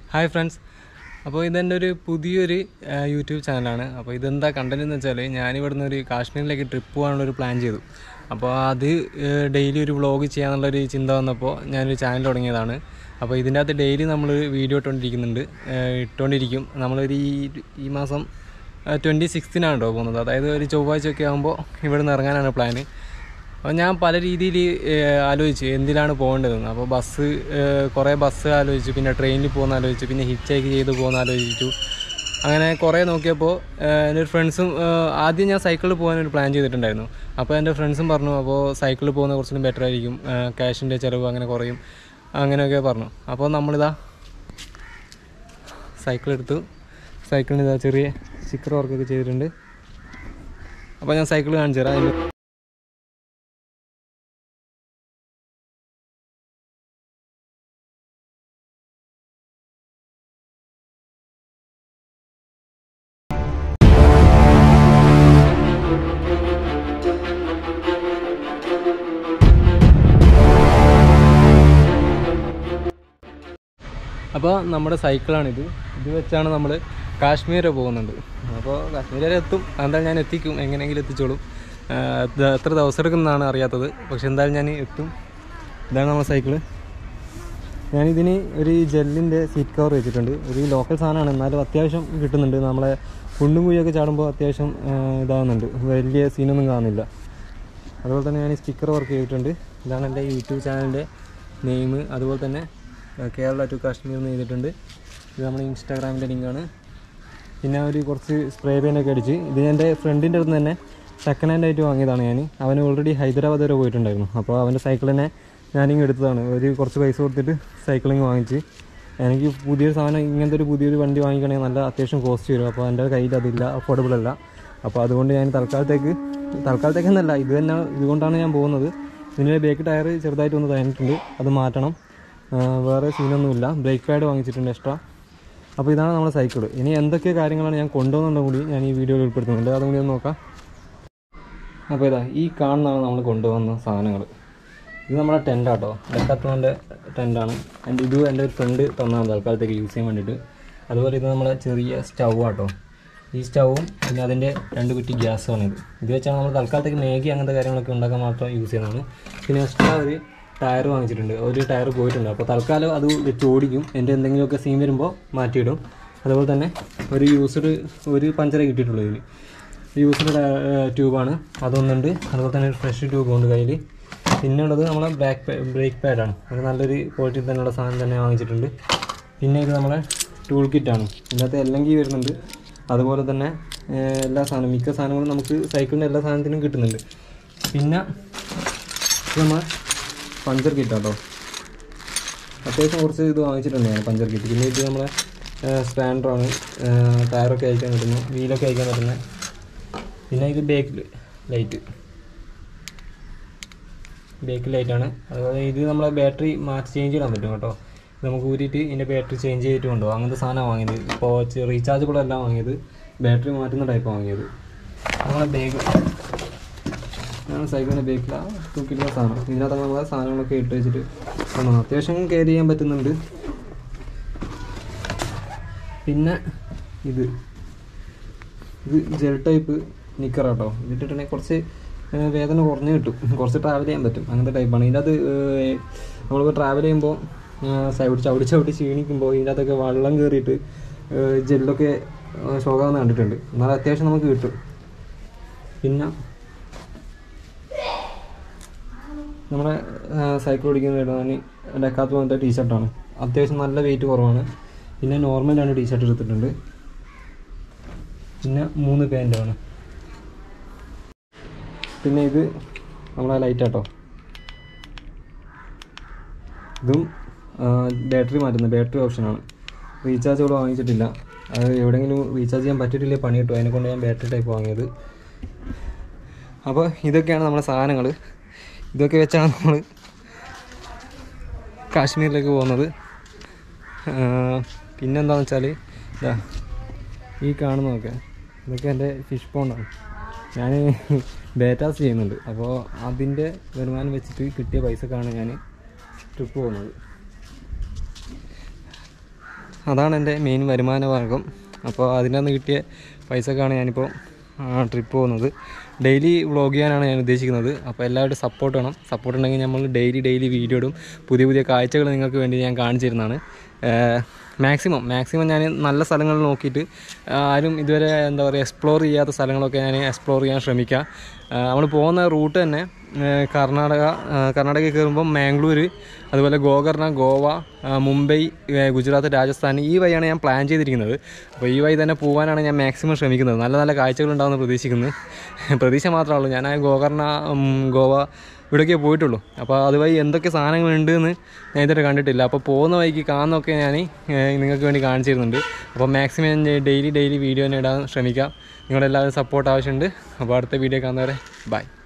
hi friends അപ്പോൾ ഇതെൻ്റെ ഒരു പുതിയൊരു ആ, യൂട്യൂബ് ചാനലാണ് അപ്പോൾ ഇതെന്താ കണ്ടന്റ് എന്ന് വെച്ചാൽ ഞാനിവിടുന്ന് ഒരു കാശ്മീരിലേക്ക് ട്രിപ്പ് പോകാനുള്ളൊരു പ്ലാൻ ചെയ്തു അപ്പോൾ അത് ഡെയിലി ഒരു വ്ളോഗ് ചെയ്യാന്നുള്ളൊരു ചിന്ത വന്നപ്പോൾ ഞാനൊരു ചാനൽ തുടങ്ങിയതാണ് അപ്പോൾ ഇതിൻ്റെ അകത്ത് ഡെയിലി നമ്മൾ വീഡിയോ ഇട്ടുകൊണ്ടിരിക്കുന്നുണ്ട് ആ, ഇട്ടുകൊണ്ടിരിക്കും നമ്മളൊരു ഈ ഈ മാസം ട്വൻറ്റി സിക്സ്തിനാണ് കേട്ടോ പോകുന്നത് അതായത് ഒരു ചൊവ്വാഴ്ചയൊക്കെ ആകുമ്പോൾ ഇവിടെ നിന്ന് ഇറങ്ങാനാണ് പ്ലാന് അപ്പോൾ ഞാൻ പല രീതിയിൽ ആലോചിച്ചു എന്തിലാണ് പോകേണ്ടതെന്ന് അപ്പോൾ ബസ് കുറേ ബസ് ആലോചിച്ചു പിന്നെ ട്രെയിനിൽ പോകുന്ന ആലോചിച്ചു പിന്നെ ഹിച്ച് ഹൈക്ക് ചെയ്ത് പോകുന്ന ആലോചിച്ചു അങ്ങനെ കുറേ നോക്കിയപ്പോൾ എൻ്റെ ഒരു ഫ്രണ്ട്സും ആദ്യം ഞാൻ സൈക്കിളിൽ പോകാനൊരു പ്ലാൻ ചെയ്തിട്ടുണ്ടായിരുന്നു അപ്പോൾ എൻ്റെ ഫ്രണ്ട്സും പറഞ്ഞു അപ്പോൾ സൈക്കിളിൽ പോകുന്ന കുറച്ചുകൂടി ബെറ്റർ ആയിരിക്കും ക്യാഷിൻ്റെ ചിലവ് അങ്ങനെ കുറയും അങ്ങനെയൊക്കെ പറഞ്ഞു അപ്പോൾ നമ്മളിതാ സൈക്കിൾ എടുത്തു സൈക്കിളിന് ഇതാ ചെറിയ സ്റ്റിക്കർ വർക്കൊക്കെ ചെയ്തിട്ടുണ്ട് അപ്പോൾ ഞാൻ സൈക്കിൾ കാണിച്ചു തരാം അതിന് അപ്പോൾ നമ്മുടെ സൈക്കിളാണിത് ഇത് വെച്ചാണ് നമ്മൾ കാശ്മീർ വരെ പോകുന്നുണ്ട് അപ്പോൾ കാശ്മീർ വരെ എത്തും എന്തായാലും ഞാൻ എത്തിക്കും എങ്ങനെയെങ്കിലും എത്തിച്ചോളും ആഹ് ഇത് എത്ര ദിവസം എടുക്കുന്നതാണ് അറിയാത്തത് പക്ഷെ എന്തായാലും ഞാൻ എത്തും ഇതാണ് നമ്മുടെ സൈക്കിള് ഞാനിതിന് ഒരു ജെല്ലിൻ്റെ സീറ്റ് കവർ വെച്ചിട്ടുണ്ട് ഒരു ലോക്കൽ സാധനമാണ് എന്നാലും അത്യാവശ്യം കിട്ടുന്നുണ്ട് നമ്മളെ കുണ്ടും കുഴിയൊക്കെ ചാടുമ്പോൾ അത്യാവശ്യം ആഹ് ഇതാവുന്നുണ്ട് വലിയ സീനൊന്നും കാണുന്നില്ല അതുപോലെ തന്നെ ഞാൻ സ്റ്റിക്കർ വർക്ക് ചെയ്തിട്ടുണ്ട് ഇതാണ് എൻ്റെ യൂട്യൂബ് ചാനലിൻ്റെ നെയിം അതുപോലെ തന്നെ ഏഹ് കേരള ടു കാശ്മീർ എന്ന് ചെയ്തിട്ടുണ്ട് ഇത് നമ്മുടെ ഇൻസ്റ്റാഗ്രാമിൻ്റെ ലിങ്കാണ് പിന്നെ ഒരു കുറച്ച് സ്പ്രേ പെയിനൊക്കെ അടിച്ച് ഇത് എൻ്റെ ഫ്രണ്ടിൻ്റെ അടുത്ത് തന്നെ സെക്കൻഡ് ഹാൻഡ് ആയിട്ട് വാങ്ങിയതാണ് ഞാൻ അവൻ ഓൾറെഡി ഹൈദരാബാദ് വരെ പോയിട്ടുണ്ടായിരുന്നു അപ്പോൾ അവൻ്റെ സൈക്കിൾ തന്നെ ഞാനിങ്ങ് എടുത്തതാണ് ഒരു കുറച്ച് പൈസ കൊടുത്തിട്ട് സൈക്ലിങ് വാങ്ങിച്ച് എനിക്ക് പുതിയൊരു സാധനം ഇങ്ങനത്തെ ഒരു പുതിയൊരു വണ്ടി വാങ്ങിക്കണമെങ്കിൽ നല്ല അത്യാവശ്യം കോസ്റ്റ് വരും അപ്പോൾ എൻ്റെ കയ്യിൽ അതില്ല അഫോർഡബിൾ അല്ല അപ്പോൾ അതുകൊണ്ട് ഞാൻ തൽക്കാലത്തേക്ക് തൽക്കാലത്തേക്കെന്നല്ല ഇത് തന്നെ ഇതുകൊണ്ടാണ് ഞാൻ പോകുന്നത് ഇതിൻ്റെ ബേക്ക് ടയർ ചെറുതായിട്ട് ഒന്ന് തന്നിട്ടുണ്ട് അത് മാറ്റണം ആ, വേറെ സീനൊന്നുമില്ല ബ്രേക്ക് പാഡ് വാങ്ങിച്ചിട്ടുണ്ട് എക്സ്ട്രാ അപ്പോൾ ഇതാണ് നമ്മുടെ സൈക്കിൾ ഇനി എന്തൊക്കെ കാര്യങ്ങളാണ് ഞാൻ കൊണ്ടുവന്നുണ്ടെങ്കിൽ കൂടി ഞാൻ ഈ വീഡിയോയിൽ ഉൾപ്പെടുത്തുന്നുണ്ട് അതും കൂടി ഒന്ന് നോക്കാം അപ്പോൾ ഇതാ ഈ കാണുന്നതാണ് നമ്മൾ കൊണ്ടുവന്ന സാധനങ്ങൾ ഇത് നമ്മുടെ ടെൻ്റാട്ടോ ഡെക്കാത്തോൻ്റെ ടെൻ്റാണ് എൻ്റെ ഇത് എൻ്റെ ഒരു ഫ്രണ്ട് തന്നതാണ് തൽക്കാലത്തേക്ക് യൂസ് ചെയ്യാൻ വേണ്ടിയിട്ട് അതുപോലെ ഇത് നമ്മുടെ ചെറിയ സ്റ്റൗ ആട്ടോ ഈ സ്റ്റൗവും പിന്നെ അതിൻ്റെ രണ്ട് കുറ്റി ഗ്യാസുമാണ് ഇത് ഇത് വെച്ചാണ് നമ്മൾ തൽക്കാലത്തേക്ക് മേഗി അങ്ങനത്തെ കാര്യങ്ങളൊക്കെ ഉണ്ടാക്കാൻ മാത്രം യൂസ് ചെയ്യുന്നതാണ് പിന്നെ എക്സ്ട്രാ ഒരു ടയർ വാങ്ങിച്ചിട്ടുണ്ട് ഒരു ടയർ പോയിട്ടുണ്ട് അപ്പോൾ തൽക്കാലം അത് വെച്ച് ഓടിക്കും എൻ്റെ എന്തെങ്കിലുമൊക്കെ സീൻ വരുമ്പോൾ മാറ്റിയിടും അതുപോലെ തന്നെ ഒരു യൂസ്ഡ് ഒരു പഞ്ചറേ കിട്ടിയിട്ടുള്ളൂ ഇതിൽ യൂസ്ഡ് ട്യൂബാണ് അതൊന്നുണ്ട് അതുപോലെ തന്നെ ഒരു ഫ്രഷ് ട്യൂബ് ഉണ്ട് കയ്യിൽ പിന്നെ ഉള്ളത് നമ്മളെ ബ്രാക്ക് ബ്രേക്ക് പാഡാണ് അത് നല്ലൊരു ക്വാളിറ്റി തന്നെയുള്ള സാധനം തന്നെ വാങ്ങിച്ചിട്ടുണ്ട് പിന്നെ ഇത് നമ്മളെ ടൂൾ കിറ്റാണ് ഇതിനകത്ത് എല്ലെങ്കിൽ വരുന്നുണ്ട് അതുപോലെ തന്നെ ഏഹ്, എല്ലാ സാധനവും മിക്ക സാധനങ്ങളും നമുക്ക് സൈക്കിളിൻ്റെ എല്ലാ സാധനത്തിനും കിട്ടുന്നുണ്ട് പിന്നെ ഇത് നമ്മളെ പഞ്ചർ കിറ്റാട്ടോ അത്യാവശ്യം കുറച്ച് ഇത് വാങ്ങിച്ചിട്ടുണ്ട് ഞാൻ പഞ്ചർ കിറ്റ് പിന്നെ ഇത് നമ്മളെ സ്പാൻഡറാണ് ടയറൊക്കെ അയക്കാൻ പറ്റുന്നു വീലൊക്കെ അയക്കാൻ പറ്റുന്ന പിന്നെ ഇത് ബേക്ക് ലൈറ്റ് ബേക്ക് ലൈറ്റാണ് അതുപോലെ ഇത് നമ്മളെ ബാറ്ററി മാറ്റി ചേഞ്ച് ചെയ്യാൻ പറ്റും കേട്ടോ ഇത് നമുക്ക് ഊരിയിട്ട് ഇതിൻ്റെ ബാറ്ററി ചേഞ്ച് ചെയ്തിട്ട് കൊണ്ടുപോകും അങ്ങനത്തെ സാധനമാണ് വാങ്ങിയത് ഇപ്പോൾ റീചാർജബിൾ അല്ല വാങ്ങിയത് ബാറ്ററി മാറ്റുന്ന ടൈപ്പ് വാങ്ങിയത് നമ്മളെ ബാഗ് ഞാൻ സൈക്കിളിൻ്റെ ബേക്കിലാണ് തൂക്കിയിട്ടുള്ള സാധനം ഇതിനകത്ത് നമ്മളെ സാധനങ്ങളൊക്കെ ഇട്ട് വെച്ചിട്ട് കൊണ്ടുവന്നു അത്യാവശ്യം കെയർ ചെയ്യാൻ പറ്റുന്നുണ്ട് പിന്നെ ഇത് ഇത് ജെൽ ടൈപ്പ് നിക്കറാട്ടോ ഇതിട്ടിട്ടുണ്ടെങ്കിൽ കുറച്ച് ഏഹ്, വേദന കുറഞ്ഞ് കിട്ടും കുറച്ച് ട്രാവൽ ചെയ്യാൻ പറ്റും അങ്ങനത്തെ ടൈപ്പാണ് ഇതിനകത്ത് ഏഹ്, നമ്മളിപ്പോൾ ട്രാവൽ ചെയ്യുമ്പോൾ ചവിടി ചവിടി ചവിടി ക്ഷീണിക്കുമ്പോൾ ഇതിൻ്റെ അകത്തൊക്കെ വെള്ളം കയറിയിട്ട് ഏഹ്, ജെല്ലൊക്കെ ഏഹ്, ശോകാവുന്ന കണ്ടിട്ടുണ്ട് എന്നാൽ അത്യാവശ്യം നമുക്ക് കിട്ടും പിന്നെ നമ്മുടെ സൈക്കിൾ ഓടിക്കുന്ന ഇടാൻ ഡെക്കാത്ത് പോലത്തെ ടീഷർട്ടാണ് അത്യാവശ്യം നല്ല വെയിറ്റ് കുറവാണ് പിന്നെ നോർമൽ രണ്ട് ടീഷർട്ട് എടുത്തിട്ടുണ്ട് പിന്നെ മൂന്ന് പാൻറ്റാണ് പിന്നെ ഇത് നമ്മളെ ലൈറ്റ് ആട്ടോ ഇതും ബാറ്ററി മാറ്റുന്ന ബാറ്ററി ഓപ്ഷനാണ് റീചാർജ് ഇവിടെ വാങ്ങിച്ചിട്ടില്ല അത് എവിടെയെങ്കിലും റീചാർജ് ചെയ്യാൻ പറ്റിയിട്ടില്ലേ പണി കിട്ടും അതിനെ കൊണ്ട് ഞാൻ ബാറ്ററി ടൈപ്പ് വാങ്ങിയത് അപ്പോൾ ഇതൊക്കെയാണ് നമ്മുടെ സാധനങ്ങൾ ഇതൊക്കെ വെച്ചാണ് നമ്മൾ കാശ്മീരിലേക്ക് പോകുന്നത് പിന്നെന്താണെന്ന് വെച്ചാൽ ഇതാ ഈ കാണുന്നതൊക്കെ ഇതൊക്കെ എൻ്റെ ഫിഷ് പോണ്ടാണ് ഞാൻ ബേറ്റാസ് ചെയ്യുന്നുണ്ട് അപ്പോൾ അതിൻ്റെ വരുമാനം വെച്ചിട്ട് കിട്ടിയ പൈസക്കാണ് ഞാൻ ട്രിപ്പ് പോകുന്നത് അതാണ് എൻ്റെ മെയിൻ വരുമാന മാർഗം അപ്പോൾ അതിൻ്റെ നിന്ന് കിട്ടിയ പൈസക്കാണ് ഞാനിപ്പോൾ ട്രിപ്പ് പോകുന്നത് ഡെയിലി വ്ളോഗ് ചെയ്യാനാണ് ഞാൻ ഉദ്ദേശിക്കുന്നത് അപ്പോൾ എല്ലാവരും സപ്പോർട്ട് വേണം സപ്പോർട്ട് ഉണ്ടെങ്കിൽ നമ്മൾ ഡെയിലി ഡെയിലി വീഡിയോ ഇടും പുതിയ പുതിയ കാഴ്ചകൾ നിങ്ങൾക്ക് വേണ്ടി ഞാൻ കാണിച്ചു തരുന്നതാണ് മാക്സിമം മാക്സിമം ഞാൻ നല്ല സ്ഥലങ്ങൾ നോക്കിയിട്ട് ആ, ആരും ഇതുവരെ എന്താ പറയുക എക്സ്പ്ലോർ ചെയ്യാത്ത സ്ഥലങ്ങളൊക്കെ ഞാൻ എക്സ്പ്ലോർ ചെയ്യാൻ ശ്രമിക്കാം നമ്മൾ പോകുന്ന റൂട്ട് തന്നെ ആ, കർണാടക ആ, കർണാടകയിൽ കയറുമ്പോൾ മാംഗ്ലൂർ അതുപോലെ ഗോകർണ ഗോവ ആ, മുംബൈ ഏ, ഗുജറാത്ത് രാജസ്ഥാൻ ഈ വഴിയാണ് ഞാൻ പ്ലാൻ ചെയ്തിരിക്കുന്നത് അപ്പോൾ ഈ വഴി തന്നെ പോകാനാണ് ഞാൻ മാക്സിമം ശ്രമിക്കുന്നത് നല്ല നല്ല കാഴ്ചകൾ ഉണ്ടാകുമെന്ന് പ്രതീക്ഷിക്കുന്നു പ്രതീക്ഷ മാത്രമേ ഉള്ളൂ ഞാൻ ആ ഗോകർണ ഉം, ഗോവ ഇവിടെയൊക്കെ പോയിട്ടുള്ളൂ അപ്പോൾ അതുവഴി എന്തൊക്കെ സാധനങ്ങളുണ്ട് എന്ന് ഞാൻ ഇതുവരെ കണ്ടിട്ടില്ല അപ്പോൾ പോകുന്ന വഴിക്ക് കാണുന്നതൊക്കെ ഞാൻ നിങ്ങൾക്ക് വേണ്ടി കാണിച്ചു തരുന്നുണ്ട് അപ്പോൾ മാക്സിമം ഞാൻ ഡെയിലി ഡെയിലി വീഡിയോ തന്നെ ഇടാൻ ശ്രമിക്കാം നിങ്ങളുടെ എല്ലാവരും സപ്പോർട്ട് ആവശ്യമുണ്ട് അപ്പോൾ അടുത്ത വീഡിയോ കാണുന്നവരെ ബൈ